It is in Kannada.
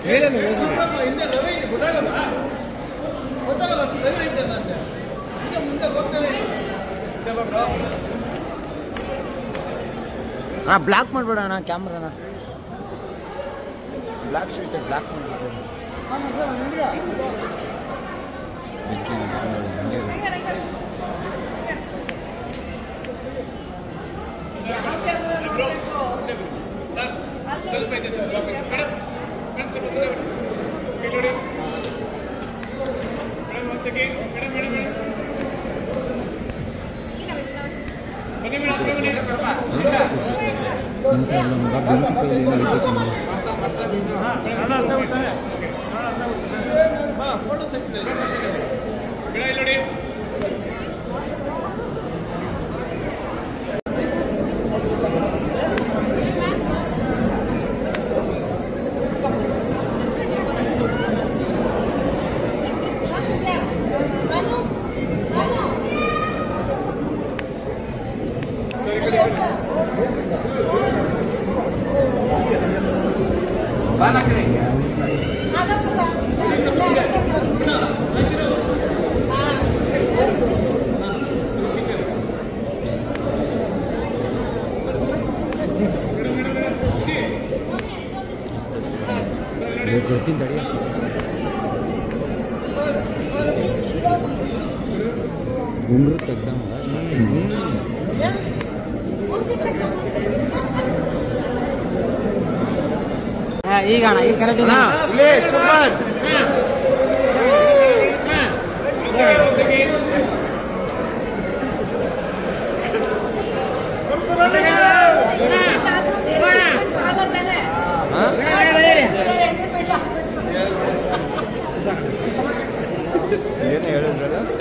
ಅಣ್ಣ ಬ್ಲಾಕ್ ಮಾಡ್ಬೇಡಣ ಕ್ಯಾಮ್ರಾನ ಬ್ಲಾಕ್ ಶೀಟ್ ಬ್ಲಾಕ್ ಮಾಡ್ಬಿಡ ಬೆಂಕಿ ಕೈಲಿ ಕೊಡ್ತೀನಿ ತಡಿ ಗುಂಡ್ರು ತೆಗ್ದ ಈಗ ಅಣ್ಣ ಈಗ ಕರೆಕ್ಟ್ ಈಗ ಸೂಪರ್ ಏನು ಹೇಳಿದ್ರಲ್ಲ